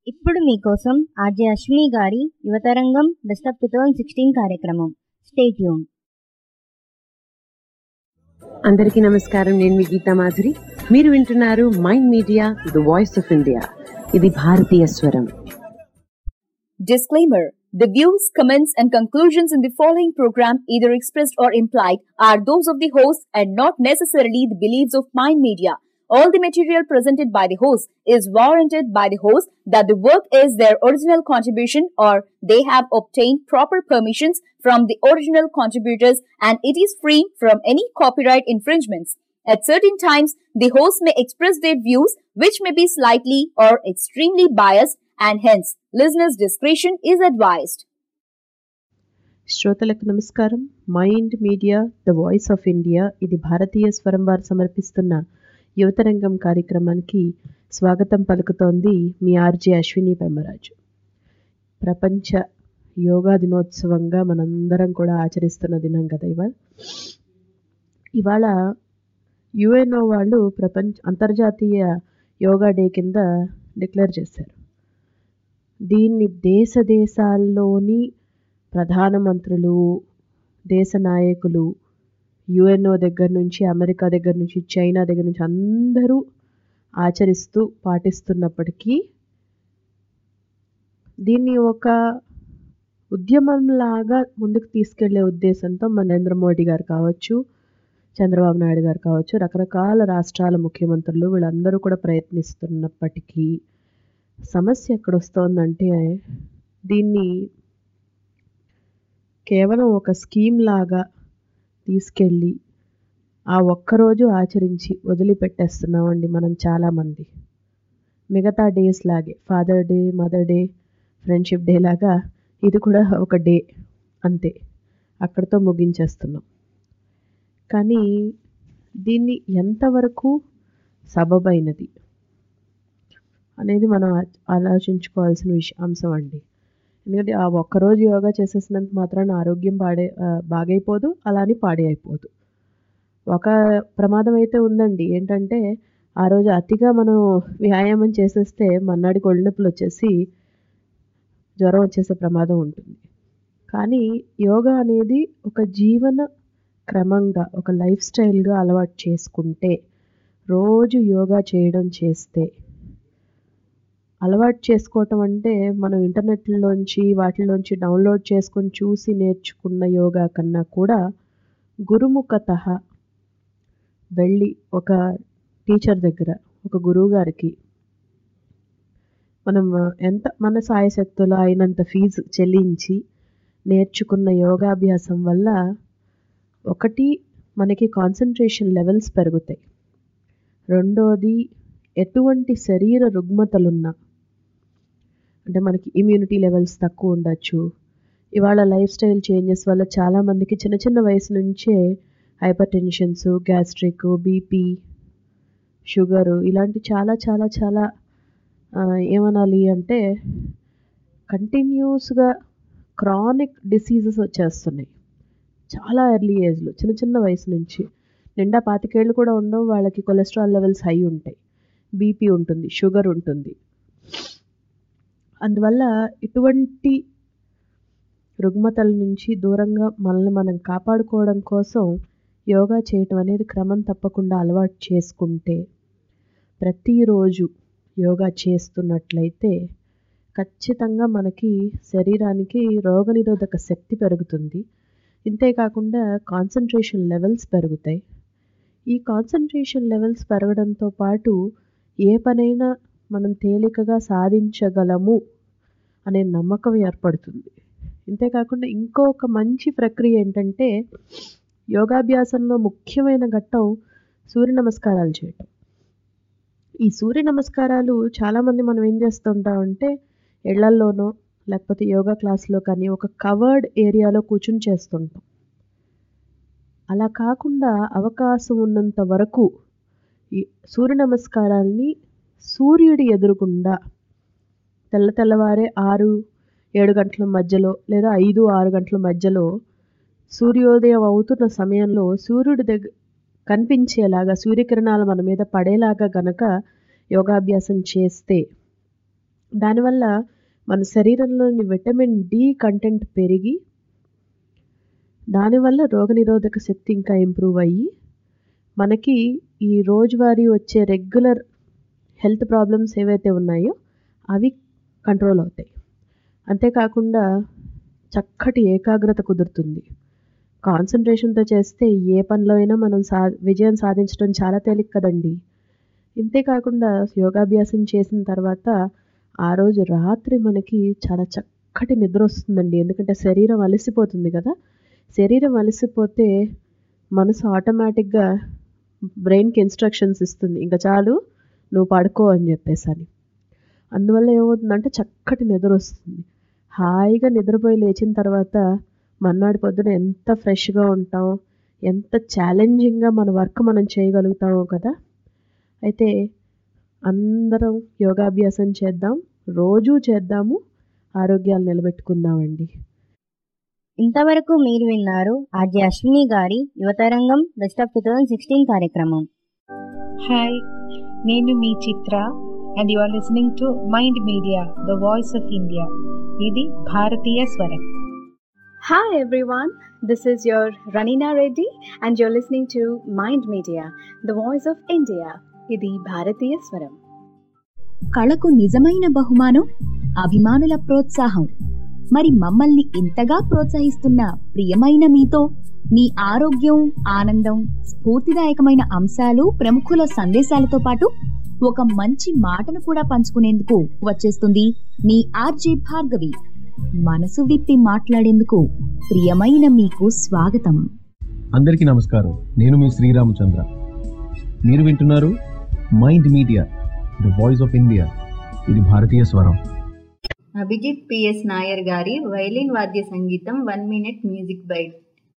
ఇప్పుడు మీకోసం ఆర్జే అశ్విని గారి యువతరంగం best of two thousand sixteen కార్యక్రమం స్టేట్ యూన్ అందరికీ నమస్కారం నేను మీ గీతా మాధురి మీరు వింటున్నారు Mind Media the voice of India ఇది భారతీయ స్వరం Disclaimer The views, comments, and conclusions in the following program, either expressed or implied, are those of the host and not necessarily the beliefs of Mind Media. All the material presented by the host is warranted by the host that the work is their original contribution or they have obtained proper permissions from the original contributors and it is free from any copyright infringements. At certain times, the host may express their views which may be slightly or extremely biased and hence listeners' discretion is advised. శ్రోతలకు నమస్కారం Mind Media the voice of India ఇది భారతీయ స్వరం వారు సమర్పిస్తున్న యువతరంగం కార్యక్రమానికి స్వాగతం పలుకుతోంది మీ ఆర్జే అశ్విని పెమ్మరాజు ప్రపంచ యోగా దినోత్సవంగా మనందరం కూడా ఆచరిస్తున్న దినం కదా ఇవాళ ఇవాళ యుఎన్ఓ వాళ్ళు ప్రపంచ అంతర్జాతీయ యోగా డే కింద డిక్లేర్ చేశారు దీన్ని దేశ దేశాల్లోని ప్రధానమంత్రులు దేశ నాయకులు యుఎన్ఓ దగ్గర నుంచి అమెరికా దగ్గర నుంచి చైనా దగ్గర నుంచి అందరూ ఆచరిస్తూ పాటిస్తున్నప్పటికీ దీన్ని ఒక ఉద్యమంలాగా ముందుకు తీసుకెళ్లే ఉద్దేశంతో మన నరేంద్ర మోడీ గారు కావచ్చు చంద్రబాబు నాయుడు గారు కావచ్చు రకరకాల రాష్ట్రాల ముఖ్యమంత్రులు వీళ్ళందరూ కూడా ప్రయత్నిస్తున్నప్పటికీ సమస్య ఎక్కడొస్తోందంటే దీన్ని కేవలం ఒక స్కీమ్ లాగా తీసుకెళ్ళి ఆ ఒక్కరోజు ఆచరించి వదిలిపెట్టేస్తున్నామండి మనం చాలామంది మిగతా డేస్ లాగే father day mother day friendship day లాగా ఇది కూడా ఒక డే అంతే అక్కడితో ముగించేస్తున్నాం కానీ దీన్ని ఎంతవరకు సబబైనది అనేది మనం ఆలోచించుకోవాల్సిన విషయం అంశం అండి ఎందుకంటే ఆ ఒక్కరోజు యోగా చేసేసినంత మాత్రాన ఆరోగ్యం పాడే బాగైపోదు అలా అని పాడే అయిపోదు ఒక ప్రమాదం అయితే ఉందండి ఏంటంటే ఆ రోజు అతిగా మనం వ్యాయామం చేసేస్తే మన్నాడికి ఒళ్ళు నొప్పులు వచ్చేసి జ్వరం వచ్చేసే ప్రమాదం ఉంటుంది కానీ యోగా అనేది ఒక జీవన క్రమంగా ఒక లైఫ్ స్టైల్గా అలవాటు చేసుకుంటే రోజు యోగా చేయడం చేస్తే అలవాటు చేసుకోవటం అంటే మనం ఇంటర్నెట్లోంచి వాటిలోంచి డౌన్లోడ్ చేసుకొని చూసి నేర్చుకున్న యోగా కన్నా కూడా గురుముఖత వెళ్ళి ఒక టీచర్ దగ్గర ఒక గురువు గారికి మనం ఎంత మన సాయశక్తులు అయినంత ఫీజు చెల్లించి నేర్చుకున్న యోగాభ్యాసం వల్ల ఒకటి మనకి కాన్సన్ట్రేషన్ లెవెల్స్ పెరుగుతాయి రెండోది ఎటువంటి శరీర రుగ్మతలున్నా అంటే మనకి ఇమ్యూనిటీ లెవెల్స్ తక్కువ ఉండొచ్చు ఇవాళ లైఫ్ స్టైల్ చేంజెస్ వల్ల చాలామందికి చిన్న చిన్న వయసు నుంచే hypertensions gastric BP sugar ఇలాంటి చాలా చాలా చాలా ఏమనాలి అంటే కంటిన్యూస్గా క్రానిక్ డిసీజెస్ వచ్చేస్తున్నాయి చాలా ఎర్లీ ఏజ్లో చిన్న చిన్న వయసు నుంచి నిండా పాతికేళ్ళు కూడా ఉండవు వాళ్ళకి కొలెస్ట్రాల్ లెవెల్స్ హై ఉంటాయి బీపీ ఉంటుంది షుగర్ ఉంటుంది అందువల్ల ఇటువంటి రుగ్మతల నుంచి దూరంగా మనల్ని మనం కాపాడుకోవడం కోసం యోగా చేయటం అనేది క్రమం తప్పకుండా అలవాటు చేసుకుంటే ప్రతిరోజు యోగా చేస్తున్నట్లయితే ఖచ్చితంగా మనకి శరీరానికి రోగనిరోధక శక్తి పెరుగుతుంది ఇంతేకాకుండా కాన్సన్ట్రేషన్ లెవెల్స్ పెరుగుతాయి ఈ కాన్సన్ట్రేషన్ లెవెల్స్ పెరగడంతో పాటు ఏ పనైనా మనం తేలికగా సాధించగలము అనే నమ్మకం ఏర్పడుతుంది ఇంతేకాకుండా ఇంకొక మంచి ప్రక్రియ ఏంటంటే యోగాభ్యాసంలో ముఖ్యమైన ఘట్టం సూర్య నమస్కారాలు చేయటం ఈ సూర్య నమస్కారాలు చాలామంది మనం ఏం చేస్తుంటామంటే ఇళ్లల్లోనో లేకపోతే యోగా క్లాస్లో కానీ ఒక కవర్డ్ ఏరియాలో కూర్చుని చేస్తుంటాం అలా కాకుండా అవకాశం ఉన్నంత వరకు ఈ సూర్య నమస్కారాల్ని సూర్యుడి ఎదురుగుండా తెల్ల తెల్లవారే ఆరు ఏడు గంటల మధ్యలో లేదా ఐదు ఆరు గంటల మధ్యలో సూర్యోదయం అవుతున్న సమయంలో సూర్యుడి దగ్గర కనిపించేలాగా సూర్యకిరణాలు మన మీద పడేలాగా గనక యోగాభ్యాసం చేస్తే దానివల్ల మన శరీరంలోని విటమిన్ డి కంటెంట్ పెరిగి దానివల్ల రోగనిరోధక శక్తి ఇంకా ఇంప్రూవ్ అయ్యి మనకి ఈ రోజువారీ వచ్చే రెగ్యులర్ హెల్త్ ప్రాబ్లమ్స్ ఏవైతే ఉన్నాయో అవి కంట్రోల్ అవుతాయి అంతేకాకుండా చక్కటి ఏకాగ్రత కుదురుతుంది కాన్సన్ట్రేషన్తో చేస్తే ఏ పనిలో అయినా మనం సా విజయం సాధించడం చాలా తేలిక కదండి ఇంతేకాకుండా యోగాభ్యాసం చేసిన తర్వాత ఆ రోజు రాత్రి మనకి చాలా చక్కటి నిద్ర వస్తుందండి ఎందుకంటే శరీరం అలసిపోతుంది కదా శరీరం అలసిపోతే మనసు ఆటోమేటిక్గా బ్రెయిన్కి ఇన్స్ట్రక్షన్స్ ఇస్తుంది ఇంకా చాలు నువ్వు పడుకో అని చెప్పేసి అని అందువల్ల ఏమవుతుందంటే చక్కటి నిద్ర వస్తుంది హాయిగా నిద్రపోయి లేచిన తర్వాత మర్నాడు పొద్దున ఎంత ఫ్రెష్గా ఉంటాం ఎంత ఛాలెంజింగ్గా మన వర్క్ మనం చేయగలుగుతామో కదా అయితే అందరం యోగాభ్యాసం చేద్దాం రోజూ చేద్దాము ఆరోగ్యాలు నిలబెట్టుకుందామండి ఇంతవరకు మీరు విన్నారు ఆర్జే అశ్విని గారి యువతరంగం best of two thousand sixteen కార్యక్రమం హాయ్ నేను మీ Chitra and you are listening to Mind Media the voice of India ఇది భారతీయ స్వరం Hi everyone, this is your Ranina Reddy and you're listening to Mind Media, the voice of India. ఇది భారతీయ స్వరం కళకు నిజమైన బహుమానం అభిమానుల ప్రోత్సాహం మరి మమ్మల్ని ఇంతగా ప్రోత్సహిస్తున్న ప్రియమైన మీతో మీ ఆరోగ్యం ఆనందం స్ఫూర్తిదాయకమైన అంశాలు ప్రముఖుల సందేశాలతో పాటు ఒక మంచి మాటను కూడా పంచుకునేందుకు వచ్చేస్తుంది మీ ఆర్జే భార్గవి మనసు విప్పి మాట్లాడేందుకు ప్రియమైన మీకు స్వాగతం అందరికీ నమస్కారం నేను మీ శ్రీరామచంద్ర మీరు వింటున్నారు Mind Media the voice of India ఇది భారతీయ స్వరం అభిజిత్ పిఎస్ నాయర్ గారి వైలిన్ వాద్య సంగీతం వన్ మినిట్ మ్యూజిక్ బైట్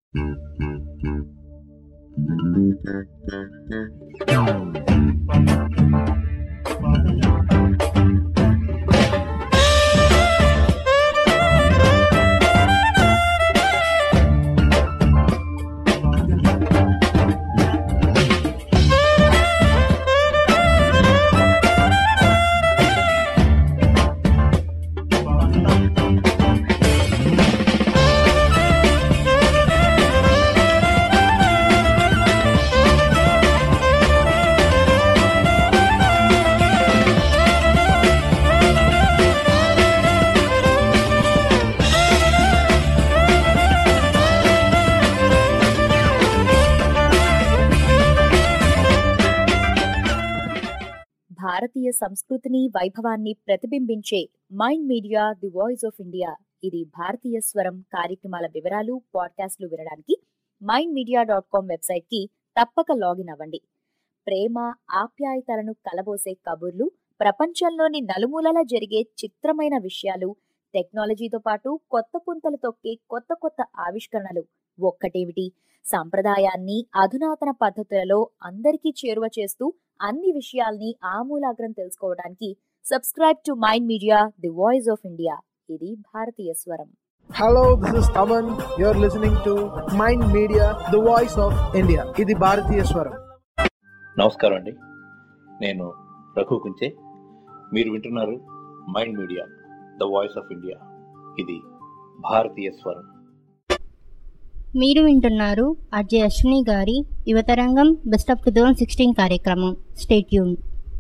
భారతీయ సంస్కృతిని వైభవాన్ని ప్రతిబింబించే Mind Media the voice of India ఇది భారతీయ స్వరం కార్యక్రమాల వివరాలు పాడ్కాస్ట్లు వినడానికి Mind Media dot com website కి తప్పక లాగిన్ అవ్వండి ప్రేమ ఆప్యాయతలను కలబోసే కబుర్లు ప్రపంచంలోని నలుమూలలా జరిగే చిత్రమైన విషయాలు టెక్నాలజీతో పాటు కొత్త పుంతలు తొక్కే కొత్త కొత్త ఆవిష్కరణలు ఒక్కటేమిటి సాంప్రదాయాన్ని అధునాతన పద్ధతులలో అందరికీ చేరువ చేస్తూ అన్ని విషయాల్ని ఆమూలాగ్రం తెలుసుకోవడానికి subscribe to Mind Media the voice of India ఇది భారతీయ స్వరం Hello, this is Taman. You're listening to Mind Media, the voice of India. ఇది భారతీయ స్వరం నమస్కారం అండి నేను రఘు కుంచే మీరు వింటున్నారు Mind Media the voice of India ఇది భారతీయ స్వరం మీరు వింటున్నారు ఆర్జే అశ్విని గారి యువతరంగం best of two thousand sixteen కార్యక్రమం స్టేట్యూన్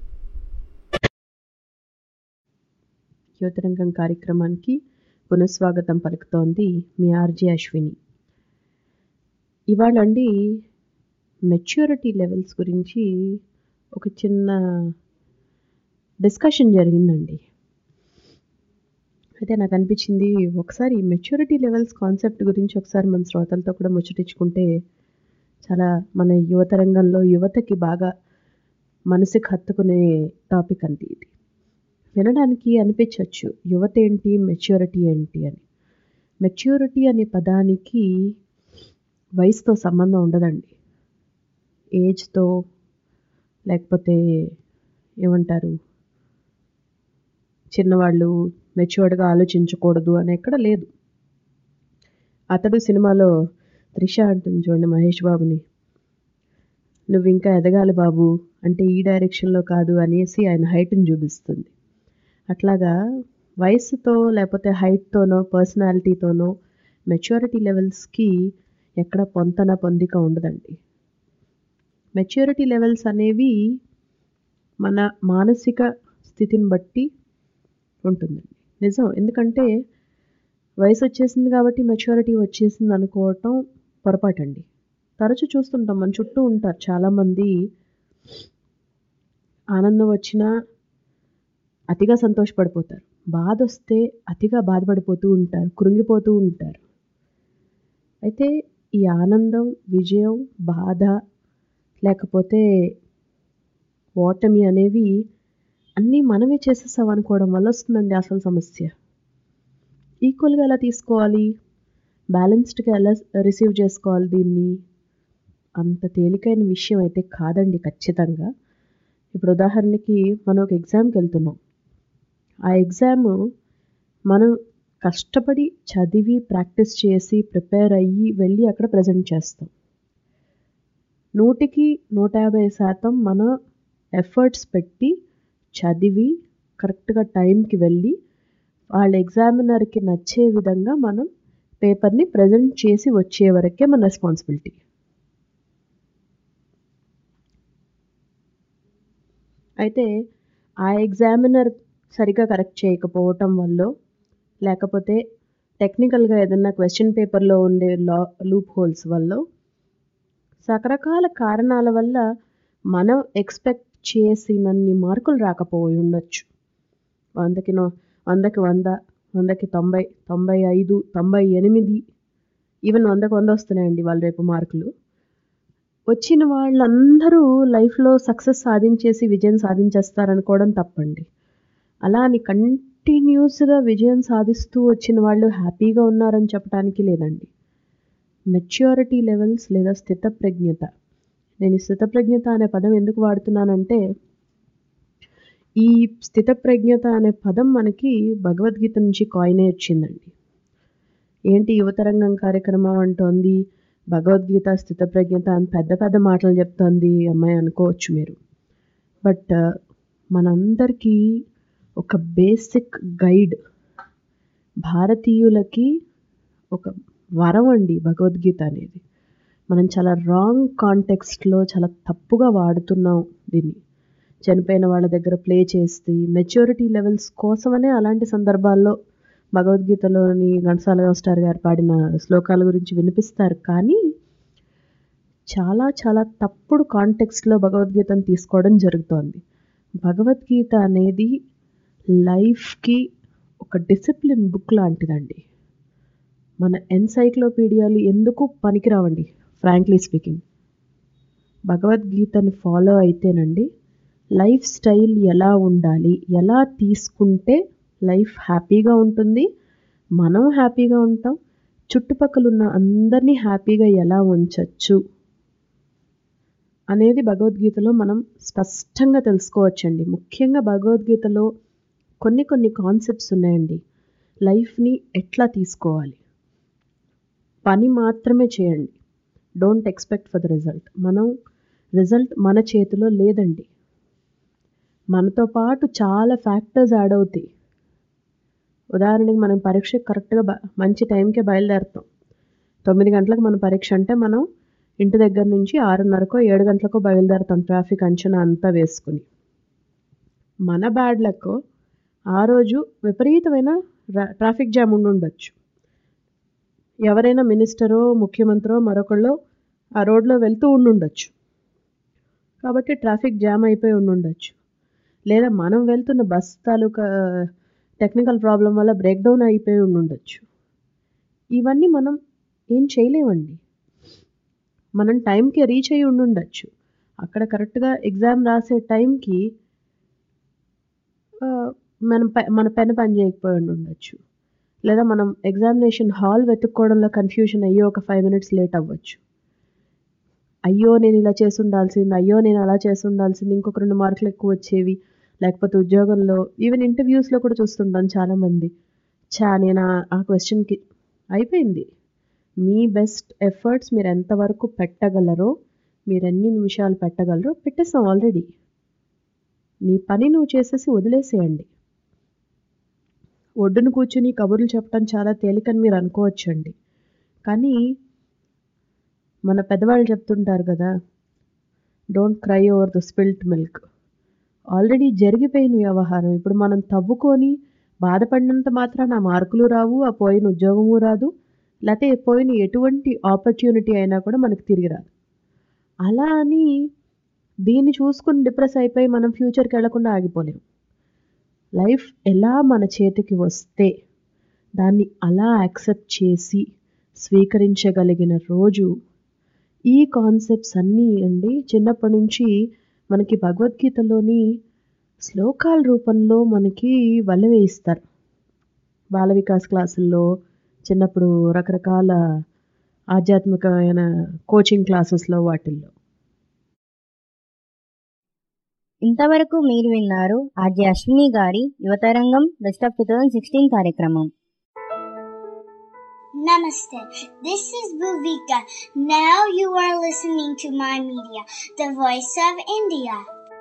యువతరంగం కార్యక్రమానికి పునఃస్వాగతం పలుకుతోంది మీ ఆర్జే అశ్విని ఇవాళ అండి మెచ్యూరిటీ లెవెల్స్ గురించి ఒక చిన్న డిస్కషన్ జరిగిందండి అయితే నాకు అనిపించింది ఒకసారి మెచ్యూరిటీ లెవెల్స్ కాన్సెప్ట్ గురించి ఒకసారి మన శ్రోతలతో కూడా ముచ్చటించుకుంటే చాలా మన యువతరంగంలో యువతకి బాగా మనసుకి హత్తుకునే టాపిక్ అండి ఇది వినడానికి అనిపించవచ్చు యువత ఏంటి మెచ్యూరిటీ ఏంటి అని మెచ్యూరిటీ అనే పదానికి వయసుతో సంబంధం ఉండదండి ఏజ్తో లేకపోతే ఏమంటారు చిన్నవాళ్ళు మెచ్యూర్డ్గా ఆలోచించకూడదు అని ఎక్కడ లేదు అతడు సినిమాలో త్రిష అంటుంది చూడండి మహేష్ బాబుని నువ్వు ఇంకా ఎదగాలి బాబు అంటే ఈ డైరెక్షన్లో కాదు అనేసి ఆయన హైట్ని చూపిస్తుంది అట్లాగా వయసుతో లేకపోతే హైట్తోనో పర్సనాలిటీతోనో మెచ్యూరిటీ లెవెల్స్కి ఎక్కడ పొంతన పొందిక ఉండదండి మెచ్యూరిటీ లెవెల్స్ అనేవి మన మానసిక స్థితిని బట్టి ఉంటుందండి నిజం ఎందుకంటే వయసు వచ్చేసింది కాబట్టి మెచ్యూరిటీ వచ్చేసింది అనుకోవటం పొరపాటండి తరచూ చూస్తుంటాం మన చుట్టూ ఉంటారు చాలామంది ఆనందం వచ్చినా అతిగా సంతోషపడిపోతారు బాధ వస్తే అతిగా బాధపడిపోతూ ఉంటారు కృంగిపోతూ ఉంటారు అయితే ఈ ఆనందం విజయం బాధ లేకపోతే ఓటమి అనేవి అన్నీ మనమే చేసేసాం అనుకోవడం వల్ల వస్తుందండి అసలు సమస్య ఈక్వల్గా ఎలా తీసుకోవాలి బ్యాలెన్స్డ్గా ఎలా రిసీవ్ చేసుకోవాలి దీన్ని అంత తేలికైన విషయం అయితే కాదండి ఖచ్చితంగా ఇప్పుడు ఉదాహరణకి మనం ఒక ఎగ్జామ్కి వెళ్తున్నాం ఆ ఎగ్జామ్ మనం కష్టపడి చదివి ప్రాక్టీస్ చేసి ప్రిపేర్ అయ్యి వెళ్ళి అక్కడ ప్రజెంట్ చేస్తాం నూటికి నూట యాభై శాతం మన ఎఫర్ట్స్ పెట్టి చదివి కరెక్ట్గా టైంకి వెళ్ళి వాళ్ళ ఎగ్జామినర్కి నచ్చే విధంగా మనం పేపర్ని ప్రజెంట్ చేసి వచ్చే వరకే మన రెస్పాన్సిబిలిటీ అయితే ఆ ఎగ్జామినర్ సరిగా కరెక్ట్ చేయకపోవటం వల్ల లేకపోతే టెక్నికల్గా ఏదన్నా క్వశ్చన్ పేపర్లో ఉండే లా లూప్ హోల్స్ వల్ల రకరకాల కారణాల వల్ల మనం ఎక్స్పెక్ట్ చేసినన్ని మార్కులు రాకపోయి ఉండొచ్చు వందకి నో వందకి వంద వందకి తొంభై తొంభై ఐదు తొంభై ఎనిమిది ఈవెన్ వందకి వంద వస్తున్నాయండి వాళ్ళు రేపు మార్కులు వచ్చిన వాళ్ళందరూ లైఫ్లో సక్సెస్ సాధించేసి విజయం సాధించేస్తారనుకోవడం తప్పండి అలా అని కంటిన్యూస్గా విజయం సాధిస్తూ వచ్చిన వాళ్ళు హ్యాపీగా ఉన్నారని చెప్పడానికి లేదండి మెచ్యూరిటీ లెవెల్స్ లేదా స్థితప్రజ్ఞత నేను ఈ స్థితప్రజ్ఞత అనే పదం ఎందుకు వాడుతున్నానంటే ఈ స్థితప్రజ్ఞత అనే పదం మనకి భగవద్గీత నుంచి కాయినే వచ్చిందండి ఏంటి యువతరంగం కార్యక్రమం అంటోంది భగవద్గీత స్థితప్రజ్ఞత అని పెద్ద పెద్ద మాటలు చెప్తోంది అమ్మాయి అనుకోవచ్చు మీరు బట్ మనందరికీ ఒక బేసిక్ గైడ్ భారతీయులకి ఒక వరం అండి భగవద్గీత అనేది మనం చాలా రాంగ్ కాంటెక్స్ట్లో చాలా తప్పుగా వాడుతున్నాం దీన్ని చనిపోయిన వాళ్ళ దగ్గర ప్లే చేసి మెచ్యూరిటీ లెవెల్స్ కోసమనే అలాంటి సందర్భాల్లో భగవద్గీతలోని ఘంటసాల మాస్టర్ గారు పాడిన శ్లోకాల గురించి వినిపిస్తారు కానీ చాలా చాలా తప్పుడు కాంటెక్స్ట్లో భగవద్గీతను తీసుకోవడం జరుగుతోంది భగవద్గీత అనేది లైఫ్కి ఒక డిసిప్లిన్ బుక్ లాంటిదండి మన ఎన్సైక్లోపీడియాలు ఎందుకు పనికిరావండి ఫ్రాంక్లీ స్పీకింగ్ భగవద్గీతను ఫాలో అయితేనండి లైఫ్ స్టైల్ ఎలా ఉండాలి ఎలా తీసుకుంటే లైఫ్ హ్యాపీగా ఉంటుంది మనం హ్యాపీగా ఉంటాం చుట్టుపక్కల ఉన్న అందరినీ హ్యాపీగా ఎలా ఉంచచ్చు అనేది భగవద్గీతలో మనం స్పష్టంగా తెలుసుకోవచ్చండి ముఖ్యంగా భగవద్గీతలో కొన్ని కొన్ని కాన్సెప్ట్స్ ఉన్నాయండి లైఫ్ని ఎట్లా తీసుకోవాలి పని మాత్రమే చేయండి don't expect for the result మనం రిజల్ట్ మన చేతిలో లేదండి మనతో పాటు చాలా ఫ్యాక్టర్స్ యాడ్ అవుతాయి ఉదాహరణకి మనం పరీక్ష కరెక్ట్గా బ మంచి టైంకే బయలుదేరుతాం తొమ్మిది గంటలకు మన పరీక్ష అంటే మనం ఇంటి దగ్గర నుంచి ఆరున్నరకో ఏడు గంటలకో బయలుదేరుతాం ట్రాఫిక్ అంచనా అంతా వేసుకుని మన బ్యాడ్ లక్ ఆ రోజు విపరీతమైన ట్రాఫిక్ జామ్ ఉండి ఉండొచ్చు ఎవరైనా మినిస్టరో ముఖ్యమంత్రో మరొకళ్ళు ఆ రోడ్లో వెళ్తూ ఉండుండొచ్చు కాబట్టి ట్రాఫిక్ జామ్ అయిపోయి ఉండుండొచ్చు లేదా మనం వెళ్తున్న బస్ తాలూకా టెక్నికల్ ప్రాబ్లం వల్ల బ్రేక్ డౌన్ అయిపోయి ఉండుండొచ్చు ఇవన్నీ మనం ఏం చేయలేమండి మనం టైంకి రీచ్ అయ్యి ఉండుండొచ్చు అక్కడ కరెక్ట్గా ఎగ్జామ్ రాసే టైంకి మనం మన పెన్ పని చేయకపోయి ఉండొచ్చు లేదా మనం ఎగ్జామినేషన్ హాల్ వెతుక్కోవడంలో కన్ఫ్యూషన్ అయ్యో ఒక ఫైవ్ మినిట్స్ లేట్ అవ్వచ్చు అయ్యో నేను ఇలా చేసి ఉండాల్సింది అయ్యో నేను అలా చేసి ఉండాల్సింది ఇంకొక రెండు మార్కులు ఎక్కువ వచ్చేవి లేకపోతే ఉద్యోగంలో ఈవెన్ ఇంటర్వ్యూస్లో కూడా చూస్తుంటాను చాలామంది చా నేను ఆ క్వశ్చన్కి అయిపోయింది మీ బెస్ట్ ఎఫర్ట్స్ మీరు ఎంతవరకు పెట్టగలరో మీరు ఎన్ని నిమిషాలు పెట్టగలరో పెట్టేస్తాం ఆల్రెడీ నీ పని నువ్వు చేసేసి వదిలేసేయండి ఒడ్డున కూర్చుని కబుర్లు చెప్పడం చాలా తేలికని మీరు అనుకోవచ్చండి కానీ మన పెద్దవాళ్ళు చెప్తుంటారు కదా don't cry over the spilt milk already జరిగిపోయిన వ్యవహారం ఇప్పుడు మనం తవ్వుకొని బాధపడినంత మాత్రాన ఆ మార్కులు రావు ఆ పోయిన ఉద్యోగము రాదు లేకపోతే పోయిన ఎటువంటి ఆపర్చునిటీ అయినా కూడా మనకు తిరిగి రాదు అలా అని దీన్ని చూసుకుని డిప్రెస్ అయిపోయి మనం ఫ్యూచర్కి వెళ్లకుండా ఆగిపోలేం లైఫ్ ఎలా మన చేతికి వస్తే దాన్ని అలా యాక్సెప్ట్ చేసి స్వీకరించగలిగిన రోజు ఈ కాన్సెప్ట్స్ అన్నీ అండి చిన్నప్పటి నుంచి మనకి భగవద్గీతలోని శ్లోకాల రూపంలో మనకి వల్లవేయిస్తారు బాల వికాస్ క్లాసుల్లో చిన్నప్పుడు రకరకాల ఆధ్యాత్మికమైన కోచింగ్ క్లాసెస్లో వాటిల్లో ఇంతవరకు మీరు విన్నారు ఆర్జే అశ్విని గారి యువతరంగం best of two thousand sixteen కార్యక్రమం Namaste. This is Bhuvika. Now you are listening to my media, the voice of India.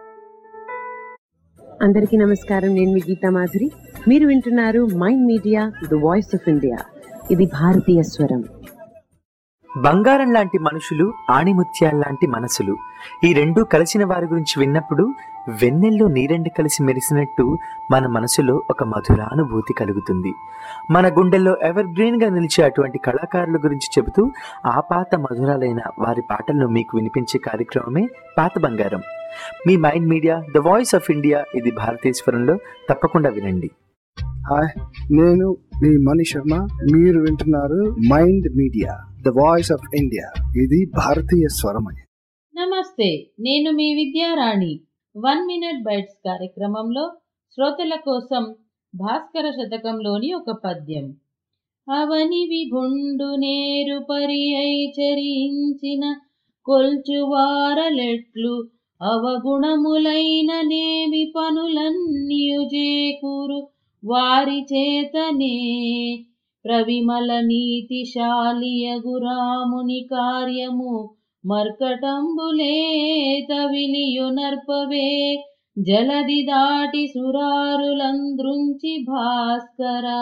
అందరికీ నమస్కారం నేను మీ గీతా మాధురి మీరు వింటున్నారు Mind Media the voice of India ఇది భారతీయ స్వరం బంగారం లాంటి మనుషులు ఆణిముత్యాల్లాంటి మనసులు ఈ రెండూ కలిసిన వారి గురించి విన్నప్పుడు వెన్నెల్లో నీరెండు కలిసి మెరిసినట్టు మన మనసులో ఒక మధురానుభూతి కలుగుతుంది మన గుండెల్లో ఎవర్ గ్రీన్ గా నిలిచే అటువంటి కళాకారుల గురించి చెబుతూ ఆ పాత మధురాలైన వారి పాటలను మీకు వినిపించే కార్యక్రమమే పాత బంగారం మీ Mind Media the voice of India ఇది భారతీశ్వరంలో తప్పకుండా వినండి హాయ్ నేను మీ మణి శర్మ మీరు వింటున్నారు Mind Media the voice of India ఇది భారతీయ స్వరమయ నమస్తే నేను మీ విద్యారాణి వన్ మినిట్ బైట్స్ కార్యక్రమంలో శ్రోతల కోసం భాస్కర శతకంలోని ఒక పద్యం అవని విభుండు నేరు పరి చరించిన కొల్చువారలెట్లు అవగుణములైన నేమి పనులన్నీయుజేకూరు వారి చేతనే ప్రవిమల నీతిశాలియగు రాముని కార్యము మర్కటంబులే తవిలియు నర్పవే జలది దాటి సురారులంద్రుంచి భాస్కరా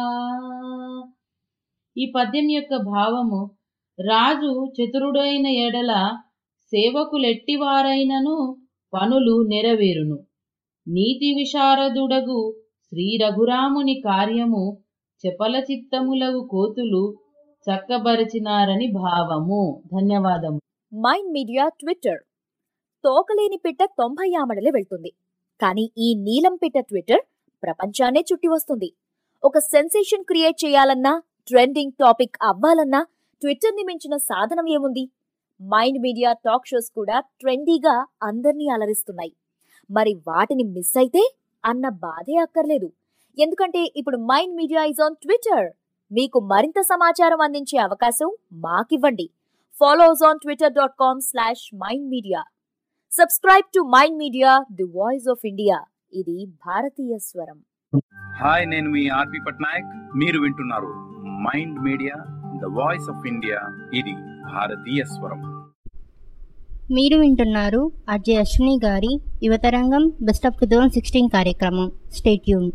ఈ పద్యం యొక్క భావము రాజు చతురుడైన ఎడల సేవకులెట్టివారైనను పనులు నెరవేరును నీతి విశారదుడగు శ్రీ రఘురాముని కార్యము చపల చిత్తములగు కోతులు చక్కబరిచినారని భావము ధన్యవాదము మైండ్ మీడియా ట్విట్టర్ తోకలేని పిట్ట తొంభై ఆమడలే వెళ్తుంది కానీ ఈ నీలం పిట్ట ట్విట్టర్ ప్రపంచాన్నే చుట్టి వస్తుంది ఒక సెన్సేషన్ క్రియేట్ చేయాలన్నా ట్రెండింగ్ టాపిక్ అవ్వాలన్నా ట్విట్టర్ ని మించిన సాధనం ఏముంది మైండ్ మీడియా టాక్ షోస్ కూడా ట్రెండీగా అందర్నీ అలరిస్తున్నాయి మరి వాటిని మిస్ అయితే అన్న బాధే అక్కర్లేదు ఎందుకంటే ఇప్పుడు Mind Media is on Twitter మీకు మరింత సమాచారం అందించే అవకాశం మాకివ్వండి follow us on Twitter dot com slash Mind Media subscribe to Mind Media the voice of India ఇది భారతీయ స్వరం హాయ్ నేను మీ ఆర్పి పట్నాయక్ మీరు వింటున్నారు Mind Media the voice of India ఇది భారతీయ స్వరం మీరు వింటున్నారు ఆర్జే అశ్విని గారి యువతరంగం best of two thousand sixteen కార్యక్రమం స్టేట్యూన్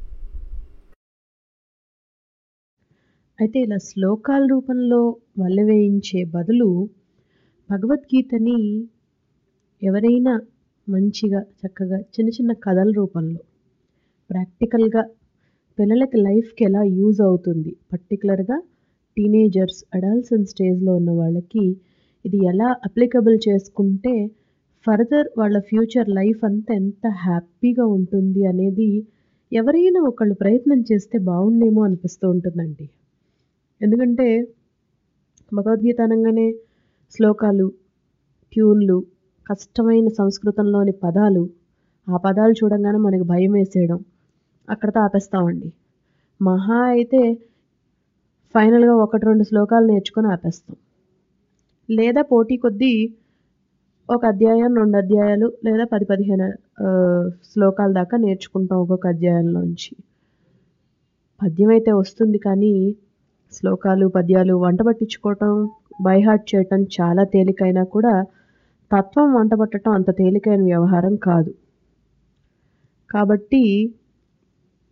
అయితే ఇలా శ్లోకాల రూపంలో వల్లవేయించే బదులు భగవద్గీతని ఎవరైనా మంచిగా చక్కగా చిన్న చిన్న కథల రూపంలో ప్రాక్టికల్గా పిల్లలకి లైఫ్కి ఎలా యూజ్ అవుతుంది పర్టికులర్గా టీనేజర్స్ అడల్సన్ స్టేజ్లో ఉన్న వాళ్ళకి ఇది ఎలా అప్లికబుల్ చేసుకుంటే ఫర్దర్ వాళ్ళ ఫ్యూచర్ లైఫ్ అంతా ఎంత హ్యాపీగా ఉంటుంది అనేది ఎవరైనా ఒకళ్ళు ప్రయత్నం చేస్తే బాగుండేమో అనిపిస్తూ ఉంటుందండి ఎందుకంటే భగవద్గీత అనగానే శ్లోకాలు ట్యూన్లు కష్టమైన సంస్కృతంలోని పదాలు ఆ పదాలు చూడంగానే మనకి భయం వేసేయడం అక్కడతో ఆపేస్తామండి మహా అయితే ఫైనల్గా ఒకటి రెండు శ్లోకాలు నేర్చుకొని ఆపేస్తాం లేదా పోటీ కొద్దీ ఒక అధ్యాయం రెండు అధ్యాయాలు లేదా పది పదిహేను ఆ, శ్లోకాల దాకా నేర్చుకుంటాం ఒక్కొక్క అధ్యాయంలోంచి పద్యం అయితే వస్తుంది కానీ శ్లోకాలు పద్యాలు వంట పట్టించుకోవటం బైహార్ట్ చేయటం చాలా తేలికైనా కూడా తత్వం వంట పట్టడం అంత తేలికైన వ్యవహారం కాదు కాబట్టి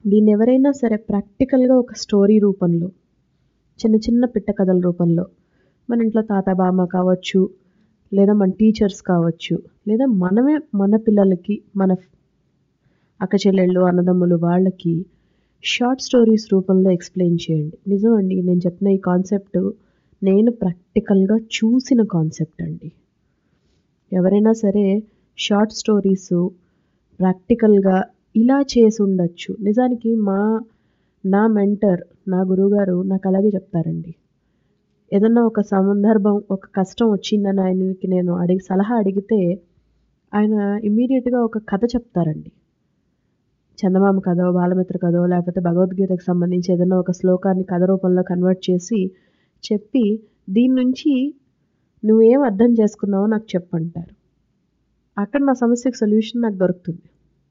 దీన్ని ఎవరైనా సరే ప్రాక్టికల్గా ఒక స్టోరీ రూపంలో చిన్న చిన్న పిట్ట కథల రూపంలో మన ఇంట్లో తాత బామ్మ కావచ్చు లేదా మన టీచర్స్ కావచ్చు లేదా మనమే మన పిల్లలకి మన అక్క చెల్లెళ్ళు అన్నదమ్ములు వాళ్ళకి షార్ట్ స్టోరీస్ రూపంలో ఎక్స్ప్లెయిన్ చేయండి నిజం అండి నేను చెప్పిన ఈ కాన్సెప్ట్ నేను ప్రాక్టికల్గా చూసిన కాన్సెప్ట్ అండి ఎవరైనా సరే షార్ట్ స్టోరీస్ ప్రాక్టికల్గా ఇలా చేసి ఉండొచ్చు నిజానికి మా నా మెంటర్ నా గురువుగారు నాకు అలాగే చెప్తారండి ఏదన్నా ఒక సందర్భం ఒక కష్టం వచ్చిందని ఆయనకి నేను అడిగి సలహా అడిగితే ఆయన ఇమ్మీడియట్గా ఒక కథ చెప్తారండి చందమామ కథో బాలమిత్ర కథో లేకపోతే భగవద్గీతకు సంబంధించి ఏదైనా ఒక శ్లోకాన్ని కథ రూపంలో కన్వర్ట్ చేసి చెప్పి దీని నుంచి నువ్వేం అర్థం చేసుకున్నావో నాకు చెప్పంటారు అక్కడ నా సమస్యకు సొల్యూషన్ నాకు దొరుకుతుంది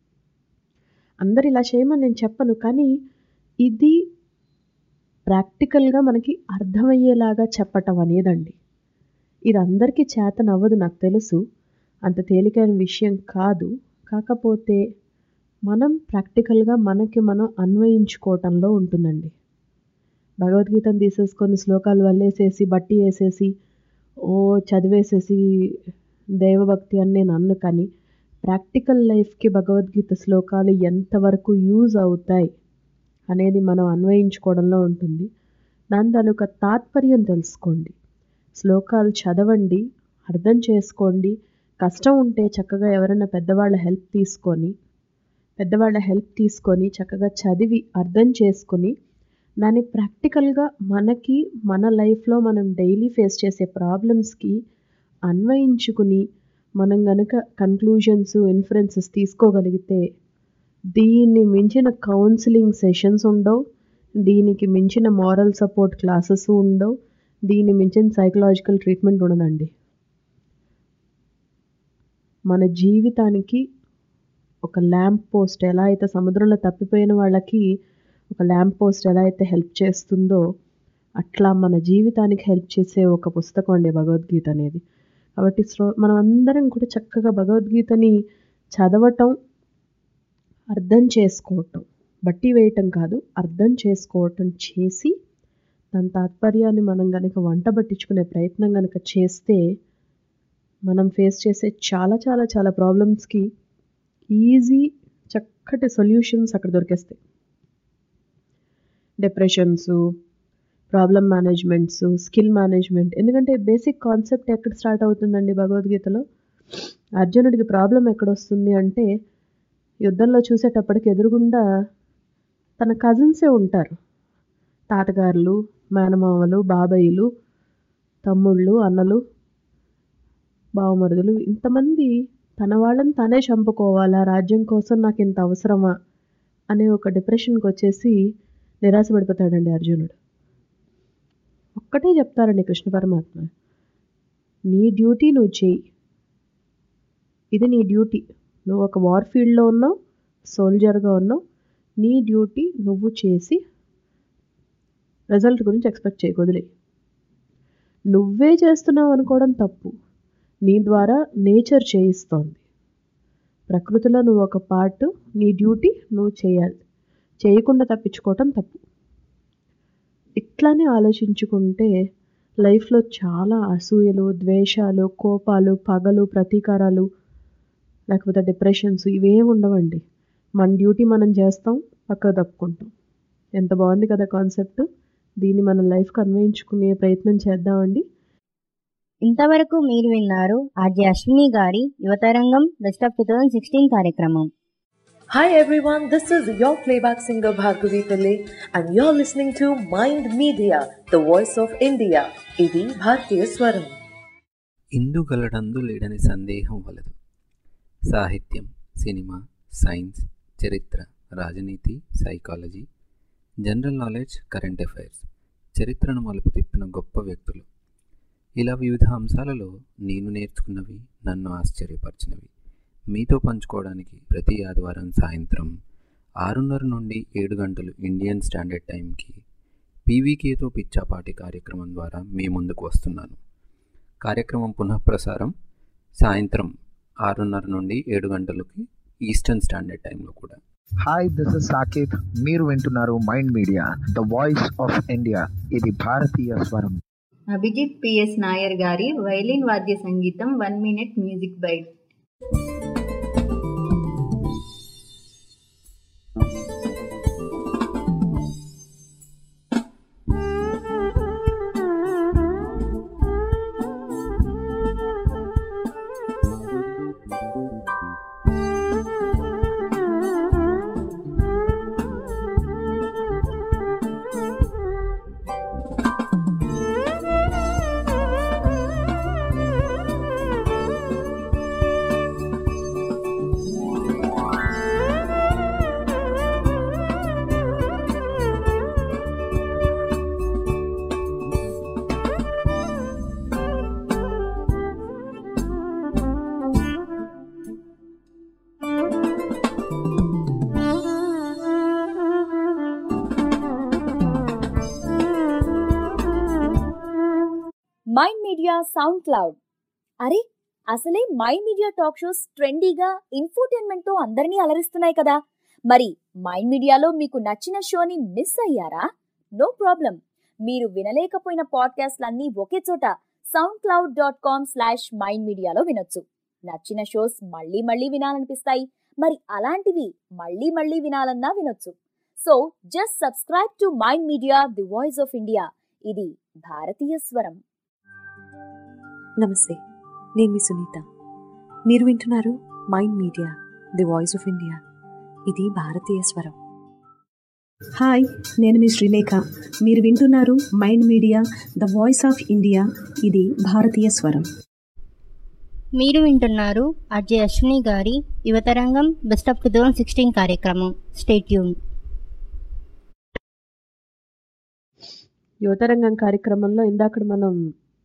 అందరు ఇలా చేయమని నేను చెప్పను కానీ ఇది ప్రాక్టికల్గా మనకి అర్థమయ్యేలాగా చెప్పటం అనేదండి ఇది అందరికీ చేతనవ్వదు నాకు తెలుసు అంత తేలికైన విషయం కాదు కాకపోతే మనం ప్రాక్టికల్గా మనకి మనం అన్వయించుకోవటంలో ఉంటుందండి భగవద్గీతను తీసేసుకొని శ్లోకాలు వల్లేసేసి బట్టి వేసేసి ఓ చదివేసేసి దైవభక్తి అని నేను అన్ను కానీ ప్రాక్టికల్ లైఫ్కి భగవద్గీత శ్లోకాలు ఎంతవరకు యూజ్ అవుతాయి అనేది మనం అన్వయించుకోవడంలో ఉంటుంది దాని తాలూకా తాత్పర్యం తెలుసుకోండి శ్లోకాలు చదవండి అర్థం చేసుకోండి కష్టం ఉంటే చక్కగా ఎవరైనా పెద్దవాళ్ళ హెల్ప్ తీసుకొని పెద్దవాళ్ళ హెల్ప్ తీసుకొని చక్కగా చదివి అర్థం చేసుకొని దాన్ని ప్రాక్టికల్గా మనకి మన లైఫ్లో మనం డైలీ ఫేస్ చేసే ప్రాబ్లమ్స్కి అన్వయించుకుని మనం గనక కన్క్లూజన్స్ ఇన్ఫరెన్సెస్ తీసుకోగలిగితే దీన్ని మించిన కౌన్సిలింగ్ సెషన్స్ ఉండవు దీనికి మించిన మారల్ సపోర్ట్ క్లాసెస్ ఉండవు దీన్ని మించిన సైకలాజికల్ ట్రీట్మెంట్ ఉండదండి మన జీవితానికి ఒక ల్యాంప్ పోస్ట్ ఎలా అయితే సముద్రంలో తప్పిపోయిన వాళ్ళకి ఒక ల్యాంప్ పోస్ట్ ఎలా అయితే హెల్ప్ చేస్తుందో అట్లా మన జీవితానికి హెల్ప్ చేసే ఒక పుస్తకం అండి భగవద్గీత అనేది కాబట్టి శ్రో మనం అందరం కూడా చక్కగా భగవద్గీతని చదవటం అర్థం చేసుకోవటం బట్టి వేయటం కాదు అర్థం చేసుకోవటం చేసి దాని తాత్పర్యాన్ని మనం కనుక వంట పట్టించుకునే ప్రయత్నం కనుక చేస్తే మనం ఫేస్ చేసే చాలా చాలా చాలా ప్రాబ్లమ్స్కి ఈజీ చక్కటి సొల్యూషన్స్ అక్కడ దొరికేస్తాయి depressions problem managements skill management ఎందుకంటే బేసిక్ కాన్సెప్ట్ ఎక్కడ స్టార్ట్ అవుతుందండి భగవద్గీతలో అర్జునుడికి ప్రాబ్లం ఎక్కడొస్తుంది అంటే యుద్ధంలో చూసేటప్పటికి ఎదురుగుండా తన కజిన్సే ఉంటారు తాతగారులు మేనమామలు బాబాయిలు తమ్ముళ్ళు అన్నలు బావమరుదులు ఇంతమంది తన వాళ్ళని తనే చంపుకోవాలా రాజ్యం కోసం నాకు ఇంత అవసరమా అనే ఒక డిప్రెషన్కి వచ్చేసి నిరాశపడిపోతాడండి అర్జునుడు ఒక్కటే చెప్తారండి కృష్ణ పరమాత్మ నీ డ్యూటీ నువ్వు చెయ్యి ఇది నీ డ్యూటీ నువ్వు ఒక వార్ ఫీల్డ్లో ఉన్నావు సోల్జర్గా ఉన్నావు నీ డ్యూటీ నువ్వు చేసి రిజల్ట్ గురించి ఎక్స్పెక్ట్ చేయకూడదులే నువ్వే చేస్తున్నావు అనుకోవడం తప్పు నీ ద్వారా నేచర్ చేయిస్తోంది ప్రకృతిలో నువ్వు ఒక పార్ట్ నీ డ్యూటీ నువ్వు చేయాలి చేయకుండా తప్పించుకోవటం తప్పు ఇట్లానే ఆలోచించుకుంటే లైఫ్లో చాలా అసూయలు ద్వేషాలు కోపాలు పగలు ప్రతీకారాలు లేకపోతే డిప్రెషన్స్ ఇవేం ఉండవండి మన డ్యూటీ మనం చేస్తాం పక్కకు తప్పుకుంటాం ఎంత బాగుంది కదా కాన్సెప్ట్ దీన్ని మన లైఫ్కి అన్వయించుకునే ప్రయత్నం చేద్దామండి ఇంతవరకు మీరు విన్నారు ఆర్జే అశ్విని గారి యువతరంగం best of two thousand sixteen కార్యక్రమం Hi everyone, this is your playback singer Bhargavi Pillai and you're listening to Mind Media, the voice of India. ఇది భారతీయ స్వరం ఇందుగలడందు లేడని సందేహం వలదు సాహిత్యం సినిమా సైన్స్ చరిత్ర రాజనీతి psychology general knowledge current affairs చరిత్రను మలుపు తిప్పిన గొప్ప వ్యక్తులు ఇలా వివిధ అంశాలలో నేను నేర్చుకున్నవి నన్ను ఆశ్చర్యపరిచినవి మీతో పంచుకోవడానికి ప్రతి ఆదివారం సాయంత్రం ఆరున్నర నుండి ఏడు గంటలు ఇండియన్ స్టాండర్డ్ టైంకి పీవీకేతో పిచ్చాపాటి కార్యక్రమం ద్వారా మీ ముందుకు వస్తున్నాను కార్యక్రమం పునఃప్రసారం సాయంత్రం ఆరున్నర నుండి ఏడు గంటలకి ఈస్టర్న్ స్టాండర్డ్ టైంలో కూడా హాయ్ దిస్ ఇస్ సాకేత్ మీరు వింటున్నారు Mind Media the voice of India ఇది భారతీయ స్వరం అభిజిత్ పిఎస్ నాయర్ గారి వైలిన్ వాద్య సంగీతం one minute music bite Mind Media SoundCloud అరే అసలే మైండ్ మీడియా టాక్ షోస్ ట్రెండీగా ఇన్ఫోటైన్మెంట్ తో అందరినీ అలరిస్తున్నాయి కదా మరి మైండ్ మీడియాలో మీకు నచ్చిన షోని మిస్ అయ్యారా నో ప్రాబ్లం మీరు వినలేకపోయిన పాడ్కాస్ట్లన్నీ ఒకే చోట SoundCloud dot com slash Mind మీడియాలో వినొచ్చు నచ్చిన షోస్ మళ్ళీ మళ్ళీ వినాలనిపిస్తాయి మరి అలాంటివి మళ్ళీ మళ్ళీ వినాలన్నా వినొచ్చు so just subscribe to Mind Media the voice of India ఇది భారతీయ స్వరం నమస్తే నేను మీ సునీత మీరు వింటున్నారు Mind Media the voice of India ఇది భారతీయ స్వరం హాయ్ నేను మీ శ్రీలేఖ మీరు వింటున్నారు Mind Media the voice of India ఇది భారతీయ స్వరం మీరు వింటున్నారు అజయ్ అశ్విని గారి యువతరంగం best of two thousand sixteen కార్యక్రమం స్టేట్యూన్ యువతరంగం కార్యక్రమంలో ఇందాక మనం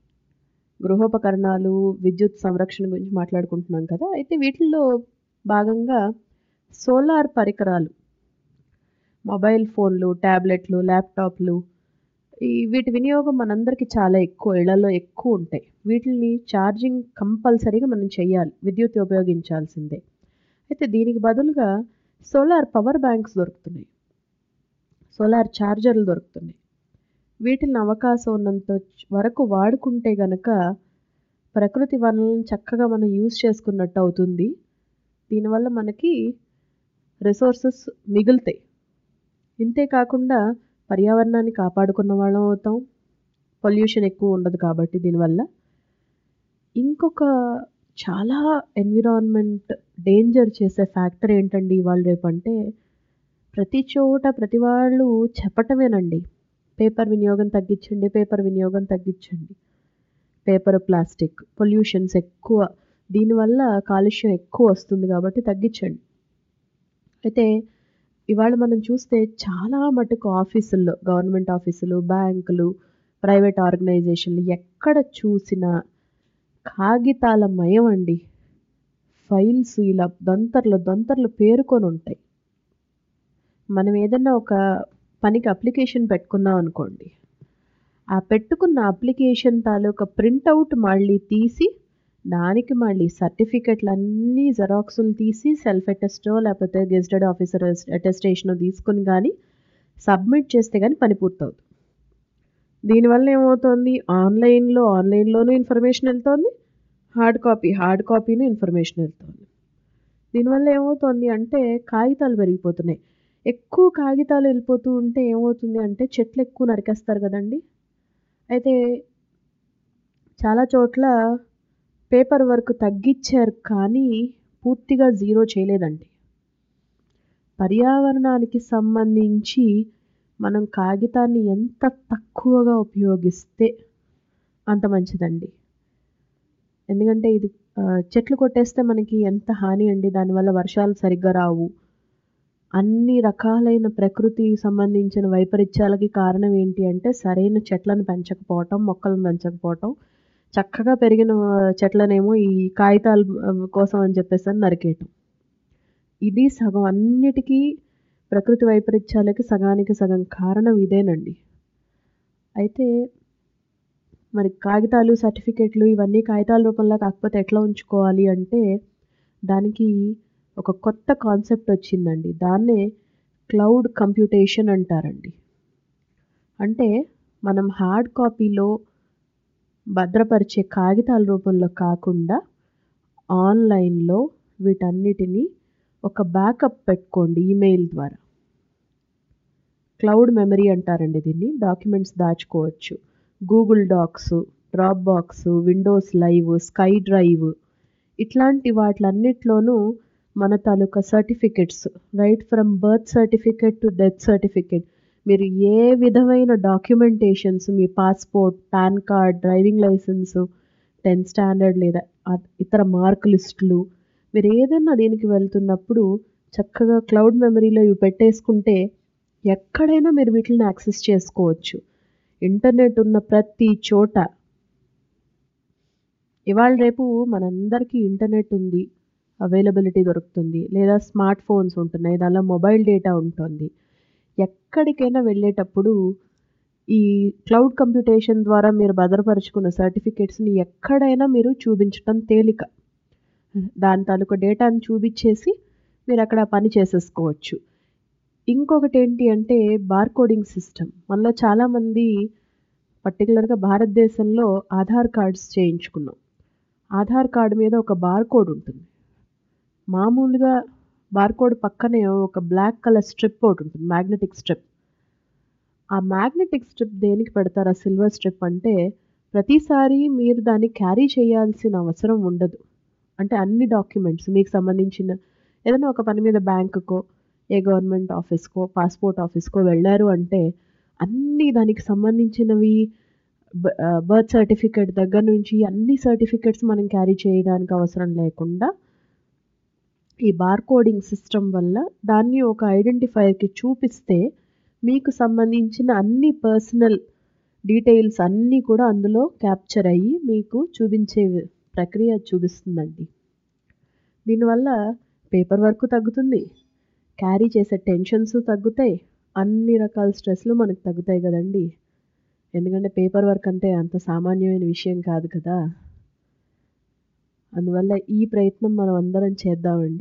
గృహోపకరణాలు విద్యుత్ సంరక్షణ గురించి మాట్లాడుకుంటున్నాం కదా అయితే వీటిల్లో భాగంగా సోలార్ పరికరాలు మొబైల్ ఫోన్లు ట్యాబ్లెట్లు ల్యాప్టాప్లు ఈ వీటి వినియోగం మనందరికీ చాలా ఎక్కువ ఇళ్లలో ఎక్కువ ఉంటాయి వీటిని ఛార్జింగ్ కంపల్సరీగా మనం చేయాలి విద్యుత్ ఉపయోగించాల్సిందే అయితే దీనికి బదులుగా సోలార్ పవర్ బ్యాంక్స్ దొరుకుతున్నాయి సోలార్ ఛార్జర్లు దొరుకుతున్నాయి వీటిని అవకాశం ఉన్నంత వరకు వాడుకుంటే గనక ప్రకృతి వనరులను చక్కగా మనం యూజ్ చేసుకున్నట్టు అవుతుంది దీనివల్ల మనకి రిసోర్సెస్ మిగులుతాయి ఇంతే కాకుండా పర్యావరణాన్ని కాపాడుకున్న వాళ్ళం అవుతాం పొల్యూషన్ ఎక్కువ ఉండదు కాబట్టి దీనివల్ల ఇంకొక చాలా ఎన్విరాన్మెంట్ డేంజర్ చేసే ఫ్యాక్టర్ ఏంటండి ఇవాళ రేపు అంటే ప్రతి చోట ప్రతి వాళ్ళు చెప్పటమేనండి పేపర్ వినియోగం తగ్గించండి పేపర్ వినియోగం తగ్గించండి పేపర్ ప్లాస్టిక్ పొల్యూషన్స్ ఎక్కువ దీనివల్ల కాలుష్యం ఎక్కువ వస్తుంది కాబట్టి తగ్గించండి అయితే ఇవాళ మనం చూస్తే చాలా మటుకు ఆఫీసుల్లో గవర్నమెంట్ ఆఫీసులు బ్యాంకులు ప్రైవేట్ ఆర్గనైజేషన్లు ఎక్కడ చూసినా కాగితాల మయం అండి ఫైల్స్ ఇలా దంతర్లు దంతర్లు పేరుకొని ఉంటాయి మనం ఏదన్నా ఒక పనికి అప్లికేషన్ పెట్టుకున్నాం అనుకోండి ఆ పెట్టుకున్న అప్లికేషన్ తాలూకా ప్రింటౌట్ మళ్ళీ తీసి దానికి మళ్ళీ సర్టిఫికెట్లు అన్నీ జెరాక్సులు తీసి సెల్ఫ్ అటెస్టో లేకపోతే గెజిటెడ్ ఆఫీసర్ అటెస్టేషనో తీసుకుని కానీ సబ్మిట్ చేస్తే కానీ పని పూర్తవుతుంది దీనివల్ల ఏమవుతుంది ఆన్లైన్లో ఆన్లైన్లోనూ ఇన్ఫర్మేషన్ వెళ్తుంది హార్డ్ కాపీ హార్డ్ కాపీను ఇన్ఫర్మేషన్ వెళ్తుంది దీనివల్ల ఏమవుతుంది అంటే కాగితాలు పెరిగిపోతున్నాయి ఎక్కువ కాగితాలు వెళ్ళిపోతూ ఉంటే ఏమవుతుంది అంటే చెట్లు ఎక్కువ నరికేస్తారు కదండి అయితే చాలా చోట్ల పేపర్ వర్క్ తగ్గించారు కానీ పూర్తిగా జీరో చేయలేదండి పర్యావరణానికి సంబంధించి మనం కాగితాన్ని ఎంత తక్కువగా ఉపయోగిస్తే అంత మంచిదండి ఎందుకంటే ఇది చెట్లు కొట్టేస్తే మనకి ఎంత హాని అండి దానివల్ల వర్షాలు సరిగ్గా రావు అన్ని రకాలైన ప్రకృతి సంబంధించిన వైపరీత్యాలకి కారణం ఏంటి అంటే సరైన చెట్లను పెంచకపోవటం మొక్కలను పెంచకపోవటం చక్కగా పెరిగిన చెట్లనేమో ఈ కాగితాల కోసం అని చెప్పేసి అని నరికేయటం ఇది సగం అన్నిటికీ ప్రకృతి వైపరీత్యాలకి సగానికి సగం కారణం ఇదేనండి అయితే మరి కాగితాలు సర్టిఫికెట్లు ఇవన్నీ కాగితాల రూపంలో కాకపోతే ఎట్లా ఉంచుకోవాలి అంటే దానికి ఒక కొత్త కాన్సెప్ట్ వచ్చిందండి దాన్నే క్లౌడ్ కంప్యూటేషన్ అంటారండి అంటే మనం హార్డ్ కాపీలో భద్రపరిచే కాగితాల రూపంలో కాకుండా ఆన్లైన్లో వీటన్నిటిని ఒక బ్యాకప్ పెట్టుకోండి ఈమెయిల్ ద్వారా క్లౌడ్ మెమరీ అంటారండి దీన్ని డాక్యుమెంట్స్ దాచుకోవచ్చు Google Docs Dropbox Windows Live SkyDrive ఇట్లాంటి వాటిలన్నిట్లోనూ మన తాలూకా certificates right from birth certificate to death certificate మీరు ఏ విధమైన డాక్యుమెంటేషన్స్ మీ passport PAN card driving licence tenth standard లేదా ఇతర మార్క్ లిస్టులు మీరు ఏదైనా దీనికి వెళ్తున్నప్పుడు చక్కగా క్లౌడ్ మెమరీలో ఇవి పెట్టేసుకుంటే ఎక్కడైనా మీరు వీటిని యాక్సెస్ చేసుకోవచ్చు ఇంటర్నెట్ ఉన్న ప్రతి చోట ఇవాళ రేపు మనందరికీ ఇంటర్నెట్ ఉంది అవైలబిలిటీ దొరుకుతుంది లేదా స్మార్ట్ ఫోన్స్ ఉంటున్నాయి దానిలో మొబైల్ డేటా ఉంటుంది ఎక్కడికైనా వెళ్ళేటప్పుడు ఈ క్లౌడ్ కంప్యూటేషన్ ద్వారా మీరు భద్రపరుచుకున్న సర్టిఫికేట్స్ని ఎక్కడైనా మీరు చూపించడం తేలిక దాని తాలూకా డేటాను చూపించేసి మీరు అక్కడ పని చేసేసుకోవచ్చు ఇంకొకటి ఏంటి అంటే బార్కోడింగ్ సిస్టమ్ మనలో చాలామంది పర్టికులర్గా భారతదేశంలో ఆధార్ కార్డ్స్ చేయించుకున్నాం ఆధార్ కార్డు మీద ఒక బార్కోడ్ ఉంటుంది మామూలుగా బార్కోడ్ పక్కనే ఒక బ్లాక్ కలర్ స్ట్రిప్ ఒకటి ఉంటుంది మ్యాగ్నెటిక్ స్ట్రిప్ ఆ మ్యాగ్నెటిక్ స్ట్రిప్ దేనికి పెడతారు ఆ సిల్వర్ స్ట్రిప్ అంటే ప్రతిసారి మీరు దాన్ని క్యారీ చేయాల్సిన అవసరం ఉండదు అంటే అన్ని డాక్యుమెంట్స్ మీకు సంబంధించిన ఏదైనా ఒక పని మీద బ్యాంకుకో ఏ గవర్నమెంట్ ఆఫీస్కో పాస్పోర్ట్ ఆఫీస్కో వెళ్ళారు అంటే అన్ని దానికి సంబంధించినవి బర్త్ సర్టిఫికేట్ దగ్గర నుంచి అన్ని సర్టిఫికేట్స్ మనం క్యారీ చేయడానికి అవసరం లేకుండా ఈ బార్కోడింగ్ సిస్టమ్ వల్ల దాన్ని ఒక ఐడెంటిఫైర్కి చూపిస్తే మీకు సంబంధించిన అన్ని పర్సనల్ డీటెయిల్స్ అన్నీ కూడా అందులో క్యాప్చర్ అయ్యి మీకు చూపించే ప్రక్రియ చూపిస్తుందండి దీనివల్ల పేపర్ వర్క్ తగ్గుతుంది క్యారీ చేసే టెన్షన్స్ తగ్గుతాయి అన్ని రకాల స్ట్రెస్లు మనకు తగ్గుతాయి కదండి ఎందుకంటే పేపర్ వర్క్ అంటే అంత సామాన్యమైన విషయం కాదు కదా అందువల్ల ఈ ప్రయత్నం మనం అందరం చేద్దామండి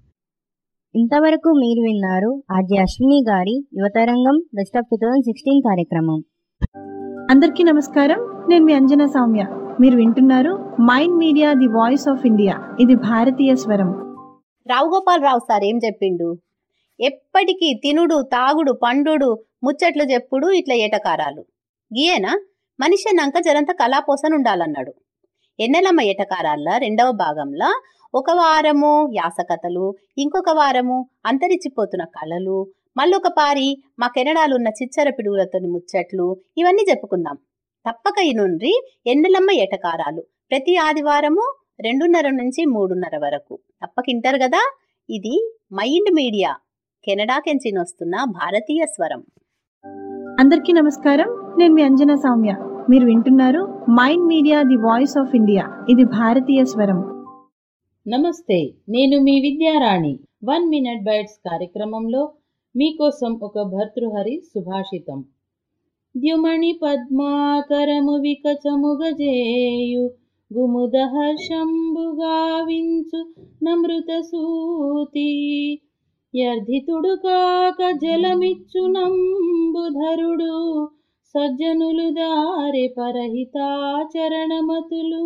ఇంతవరకు మీరు విన్నారు ఆర్జే అశ్విని గారి యువతరంగం best of two thousand sixteen కార్యక్రమం అందరికీ నమస్కారం నేను మీ అంజనా సౌమ్య మీరు వింటున్నారు Mind Media the voice of India ఇది భారతీయ స్వరం రావు గోపాల్ రావు సార్ ఏం చెప్పిండు ఎప్పటికీ తినుడు తాగుడు పండుడు ముచ్చట్లు చెప్పుడు ఇట్లా ఏటకారాలు గీయేనా మనిషి అన్నాక జరంత కళాపోసన ఉండాలన్నాడు ఎన్నెలమ్మ ఏటకారాల రెండవ భాగంలో ఒక వారము యాసకథలు ఇంకొక వారము అంతరించిపోతున్న కళలు మళ్ళొక పారి మా కెనడాలు ఉన్న చిచ్చర పిడుగులతోని ముచ్చట్లు ఇవన్నీ చెప్పుకుందాం తప్పక ఇనుండ్రి ఎన్నెలమ్మ ఏటకారాలు ప్రతి ఆదివారము రెండున్నర నుంచి మూడున్నర వరకు తప్పకింటారు కదా ఇది మైండ్ మీడియా కెనడా కెంచిన వస్తున్న భారతీయ స్వరం అందరికీ నమస్కారం నేను మీ అంజనా సౌమ్య మీరు వింటున్నారు Mind Media the voice of India ఇది భారతీయ స్వరం నమస్తే నేను మీ విద్యారాణి వన్ మినిట్ బైట్స్ కార్యక్రమంలో మీకోసం ఒక భర్తృహరి సుభాషితం ద్యుమణి పద్మాకరము వికచముగజేయు గుముద హర్షంబుగావించు నమృత సూతి యర్ధితుడు కాక జలమిచ్చు నంబుధరుడు సజ్జనులు దారి పరహితాచరణమతులు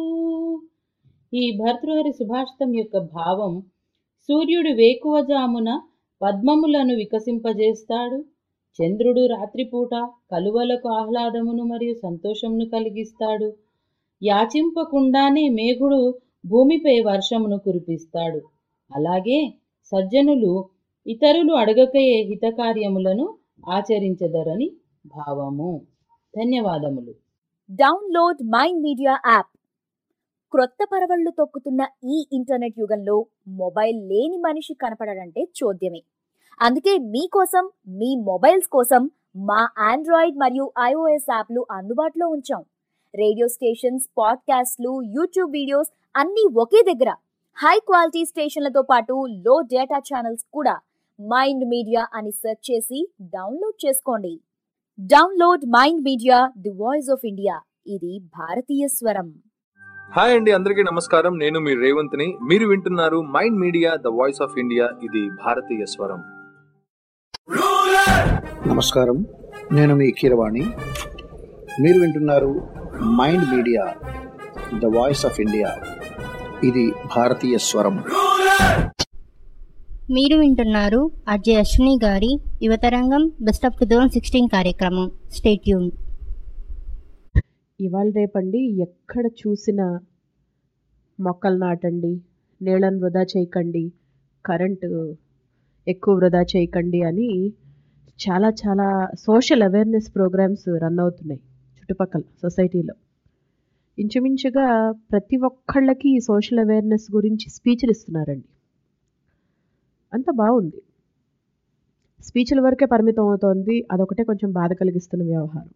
ఈ భర్తృహరి సుభాషితం యొక్క భావం సూర్యుడు వేకువజామున పద్మములను వికసింపజేస్తాడు చంద్రుడు రాత్రిపూట కలువలకు ఆహ్లాదమును మరియు సంతోషమును కలిగిస్తాడు యాచింపకుండానే మేఘుడు భూమిపై వర్షమును కురిపిస్తాడు అలాగే సజ్జనులు ఇతరులు అడగకయే హితకార్యములను ఆచరించదరని భావము ధన్యవాదములు డౌన్లోడ్ మైండ్ మీడియా యాప్ క్రొత్త పరవళ్లు తొక్కుతున్న ఈ ఇంటర్నెట్ యుగంలో మొబైల్ లేని మనిషి కనపడడంటే చోద్యమే అందుకే మీకోసం మీ మొబైల్స్ కోసం మా ఆండ్రాయిడ్ మరియు ఐఓఎస్ యాప్లు అందుబాటులో ఉంచాం రేడియో స్టేషన్స్ పాడ్కాస్ట్లు యూట్యూబ్ వీడియోస్ అన్నీ ఒకే దగ్గర హై క్వాలిటీ స్టేషన్లతో పాటు లో డేటా ఛానల్స్ కూడా మైండ్ మీడియా అని సెర్చ్ చేసి డౌన్లోడ్ చేసుకోండి download Mind Media the voice of India ఇది భారతీయ స్వరం హాయ్ అండి అందరికీ నమస్కారం నేను మీ రేవంత్ని మీరు వింటున్నారు Mind Media the voice of India ఇది భారతీయ స్వరం నమస్కారం నేను మీ కీరవాణి మీరు వింటున్నారు Mind Media the voice of India ఇది భారతీయ స్వరం మీరు వింటున్నారు అజయ్ అశ్విని గారి యువతరంగం best of two thousand sixteen కార్యక్రమం స్టేట్యూన్ ఇవాళ రేపండి ఎక్కడ చూసినా మొక్కలు నాటండి నీళ్ళను వృధా చేయకండి కరెంటు ఎక్కువ వృధా చేయకండి అని చాలా చాలా సోషల్ అవేర్నెస్ ప్రోగ్రామ్స్ రన్ అవుతున్నాయి చుట్టుపక్కల సొసైటీలో ఇంచుమించుగా ప్రతి ఒక్కళ్ళకి ఈ సోషల్ అవేర్నెస్ గురించి స్పీచ్లు ఇస్తున్నారండి అంత బాగుంది స్పీచ్ల వరకే పరిమితం అవుతోంది అదొకటే కొంచెం బాధ కలిగిస్తున్న వ్యవహారం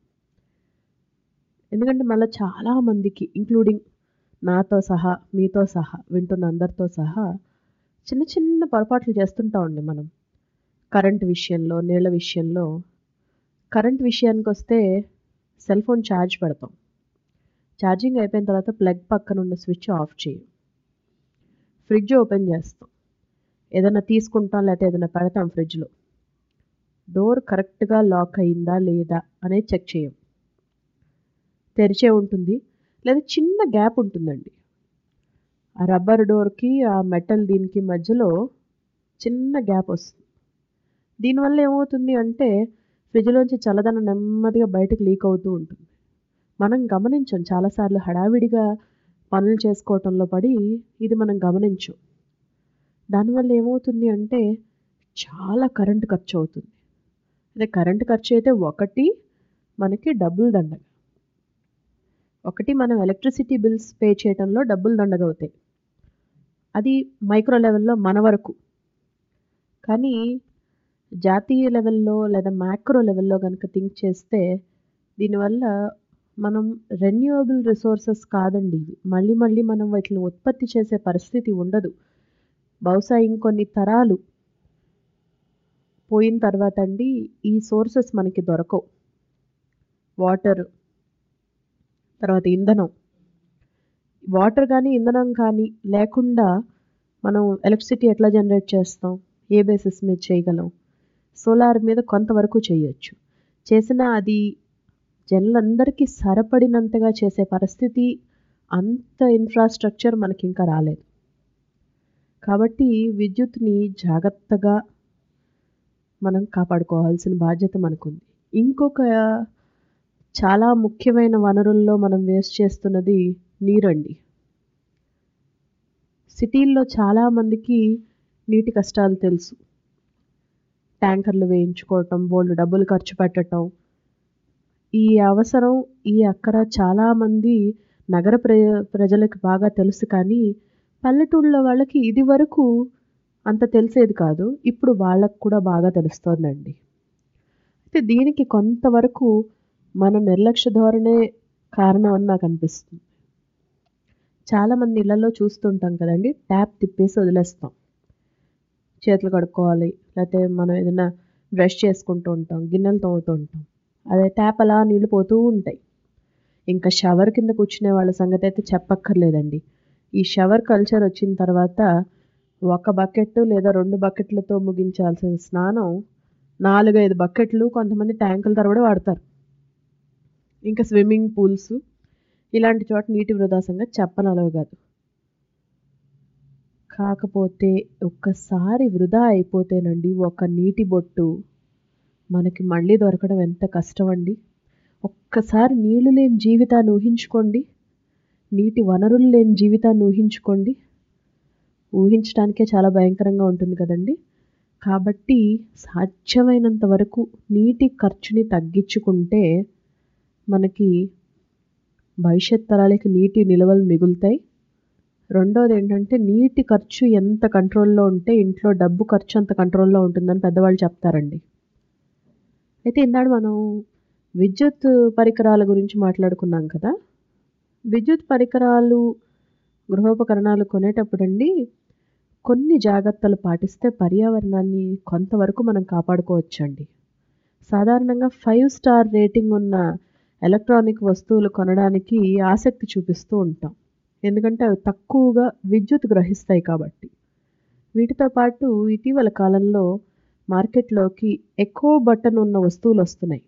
ఎందుకంటే మళ్ళీ చాలామందికి ఇంక్లూడింగ్ నాతో సహా మీతో సహా వింటున్న అందరితో సహా చిన్న చిన్న పొరపాట్లు చేస్తుంటామండి మనం కరెంట్ విషయంలో నీళ్ళ విషయంలో కరెంట్ విషయానికి వస్తే సెల్ ఫోన్ ఛార్జ్ పెడతాం ఛార్జింగ్ అయిపోయిన తర్వాత ప్లగ్ పక్కన ఉన్న స్విచ్ ఆఫ్ చేయం ఫ్రిడ్జ్ ఓపెన్ చేస్తాం ఏదైనా తీసుకుంటాం లేకపోతే ఏదైనా పెడతాం ఫ్రిడ్జ్లో డోర్ కరెక్ట్గా లాక్ అయిందా లేదా అనేది చెక్ చేయం తెరిచే ఉంటుంది లేదా చిన్న గ్యాప్ ఉంటుందండి ఆ రబ్బర్ డోర్కి ఆ మెటల్ దీనికి మధ్యలో చిన్న గ్యాప్ వస్తుంది దీనివల్ల ఏమవుతుంది అంటే ఫ్రిడ్జ్లోంచి చల్లదనం నెమ్మదిగా బయటకు లీక్ అవుతూ ఉంటుంది మనం గమనించం చాలాసార్లు హడావిడిగా పనులు చేసుకోవటంలో పడి ఇది మనం గమనించం దానివల్ల ఏమవుతుంది అంటే చాలా కరెంటు ఖర్చు అవుతుంది అదే కరెంటు ఖర్చు అయితే ఒకటి మనకి డబ్బులు దండగ ఒకటి మనం ఎలక్ట్రిసిటీ బిల్స్ పే చేయడంలో డబ్బులు దండగ అవుతాయి అది మైక్రో లెవెల్లో మన వరకు కానీ జాతీయ లెవెల్లో లేదా మ్యాక్రో లెవెల్లో కనుక థింక్ చేస్తే దీనివల్ల మనం రెన్యూవబుల్ రిసోర్సెస్ కాదండి ఇవి మళ్ళీ మళ్ళీ మనం వాటిని ఉత్పత్తి చేసే పరిస్థితి ఉండదు బహుశా ఇంకొన్ని తరాలు పోయిన తర్వాత అండి ఈ సోర్సెస్ మనకి దొరకవు వాటర్ తర్వాత ఇంధనం వాటర్ కానీ ఇంధనం కానీ లేకుండా మనం ఎలక్ట్రిసిటీ ఎట్లా జనరేట్ చేస్తాం ఏ బేసిస్ మీద చేయగలం సోలార్ మీద కొంతవరకు చేయొచ్చు చేసినా అది జనులందరికీ సరిపడినంతగా చేసే పరిస్థితి అంత ఇన్ఫ్రాస్ట్రక్చర్ మనకి ఇంకా రాలేదు కాబట్టి విద్యుత్ని జాగ్రత్తగా మనం కాపాడుకోవాల్సిన బాధ్యత మనకుంది ఇంకొక చాలా ముఖ్యమైన వనరుల్లో మనం వేస్ట్ చేస్తున్నది నీరండి సిటీల్లో చాలామందికి నీటి కష్టాలు తెలుసు ట్యాంకర్లు వేయించుకోవటం బోల్డ్ డబ్బులు ఖర్చు పెట్టడం ఈ అవసరం ఈ అక్కర చాలామంది నగర ప్ర ప్రజలకు బాగా తెలుసు కానీ పల్లెటూళ్ళ వాళ్ళకి ఇది వరకు అంత తెలిసేది కాదు ఇప్పుడు వాళ్ళకు కూడా బాగా తెలుస్తోందండి అయితే దీనికి కొంతవరకు మన నిర్లక్ష్య ధోరణే కారణం అని నాకు అనిపిస్తుంది చాలామంది ఇళ్లలో చూస్తుంటాం కదండి ట్యాప్ తిప్పేసి వదిలేస్తాం చేతులు కడుక్కోవాలి లేకపోతే మనం ఏదైనా బ్రష్ చేసుకుంటూ ఉంటాం గిన్నెలు తోముతూ ఉంటాం అదే ట్యాప్ అలా నీళ్ళు పోతూ ఉంటాయి ఇంకా షవర్ కింద కూర్చునే వాళ్ళ సంగతి అయితే చెప్పక్కర్లేదండి ఈ షవర్ కల్చర్ వచ్చిన తర్వాత ఒక బకెట్ లేదా రెండు బకెట్లతో ముగించాల్సిన స్నానం నాలుగైదు బకెట్లు కొంతమంది ట్యాంకుల తరబడి వాడతారు ఇంకా స్విమ్మింగ్ పూల్స్ ఇలాంటి చోట నీటి వృధా సంగతి చెప్పనలవు కాదు కాకపోతే ఒక్కసారి వృధా అయిపోతేనండి ఒక నీటి బొట్టు మనకి మళ్ళీ దొరకడం ఎంత కష్టం అండి ఒక్కసారి నీళ్లు లేని జీవితాన్ని ఊహించుకోండి నీటి వనరులు లేని జీవితాన్ని ఊహించుకోండి ఊహించడానికే చాలా భయంకరంగా ఉంటుంది కదండి కాబట్టి సాధ్యమైనంత వరకు నీటి ఖర్చుని తగ్గించుకుంటే మనకి భవిష్యత్ తరాలకి నీటి నిల్వలు మిగులుతాయి రెండోది ఏంటంటే నీటి ఖర్చు ఎంత కంట్రోల్లో ఉంటే ఇంట్లో డబ్బు ఖర్చు అంత కంట్రోల్లో ఉంటుందని పెద్దవాళ్ళు చెప్తారండి అయితే ఇందాడు మనం విద్యుత్ పరికరాల గురించి మాట్లాడుకున్నాం కదా విద్యుత్ పరికరాలు గృహోపకరణాలు కొనేటప్పుడండి కొన్ని జాగ్రత్తలు పాటిస్తే పర్యావరణాన్ని కొంతవరకు మనం కాపాడుకోవచ్చండి సాధారణంగా ఫైవ్ స్టార్ రేటింగ్ ఉన్న ఎలక్ట్రానిక్ వస్తువులు కొనడానికి ఆసక్తి చూపిస్తూ ఉంటాం ఎందుకంటే అవి తక్కువగా విద్యుత్ గ్రహిస్తాయి కాబట్టి వీటితో పాటు ఇటీవల కాలంలో మార్కెట్లోకి ఎక్కువ బటన్ ఉన్న వస్తువులు వస్తున్నాయి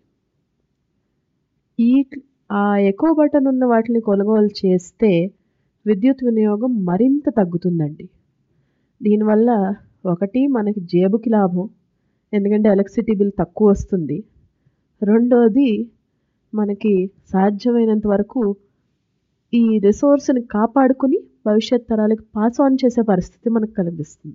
ఈ ఆ ఎక్కువ బటన్ ఉన్న వాటిని కొనుగోలు చేస్తే విద్యుత్ వినియోగం మరింత తగ్గుతుందండి దీనివల్ల ఒకటి మనకి జేబుకి లాభం ఎందుకంటే ఎలక్ట్రిసిటీ బిల్ తక్కువ వస్తుంది రెండోది మనకి సాధ్యమైనంత వరకు ఈ రిసోర్స్ని కాపాడుకుని భవిష్యత్ తరాలకు పాస్ ఆన్ చేసే పరిస్థితి మనకు కనిపిస్తుంది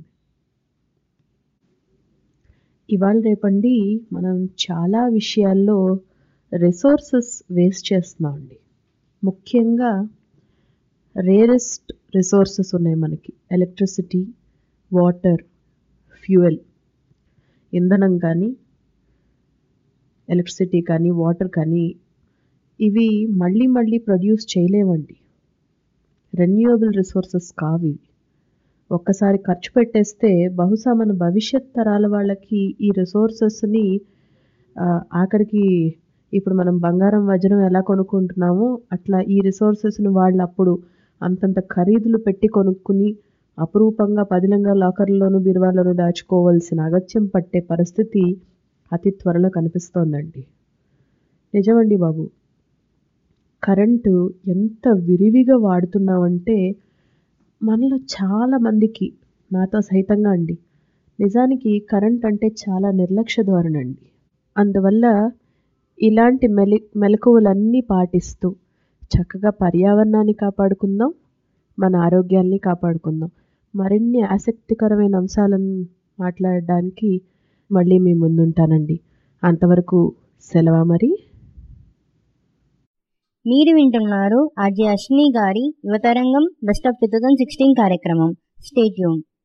ఇవాళ రేపండి మనం చాలా విషయాల్లో రిసోర్సెస్ వేస్ట్ చేస్తున్నామండి ముఖ్యంగా రేరెస్ట్ రిసోర్సెస్ ఉన్నాయి మనకి ఎలక్ట్రిసిటీ వాటర్ ఫ్యూయల్ ఇంధనం కానీ ఎలక్ట్రిసిటీ కానీ వాటర్ కానీ ఇవి మళ్ళీ మళ్ళీ ప్రొడ్యూస్ చేయలేమండి రెన్యూవబుల్ రిసోర్సెస్ కావు ఇవి ఒక్కసారి ఖర్చు పెట్టేస్తే బహుశా మన భవిష్యత్ తరాల వాళ్ళకి ఈ రిసోర్సెస్ని ఆఖరికి ఇప్పుడు మనం బంగారం వజ్రం ఎలా కొనుక్కుంటున్నామో అట్లా ఈ రిసోర్సెస్ని వాళ్ళు అప్పుడు అంతంత ఖరీదులు పెట్టి కొనుక్కుని అపురూపంగా పదిలంగా లాకర్లోను బీరువాలోను దాచుకోవాల్సిన అగత్యం పట్టే పరిస్థితి అతి త్వరలో కనిపిస్తోందండి నిజమండి బాబు కరెంటు ఎంత విరివిగా వాడుతున్నామంటే మనలో చాలా మందికి నాతో సహితంగా అండి నిజానికి కరెంట్ అంటే చాలా నిర్లక్ష్య ధోరణి అండి అందువల్ల ఇలాంటి మెలి మెలకువలన్నీ పాటిస్తూ చక్కగా పర్యావరణాన్ని కాపాడుకుందాం మన ఆరోగ్యాల్ని కాపాడుకుందాం మరిన్ని ఆసక్తికరమైన అంశాలను మాట్లాడడానికి మళ్ళీ మీ ముందుంటానండి అంతవరకు సెలవా మరి మీరు వింటున్నారు ఆర్జే అశ్విని గారి యువతరంగం best of two thousand sixteen కార్యక్రమం స్టేట్యూన్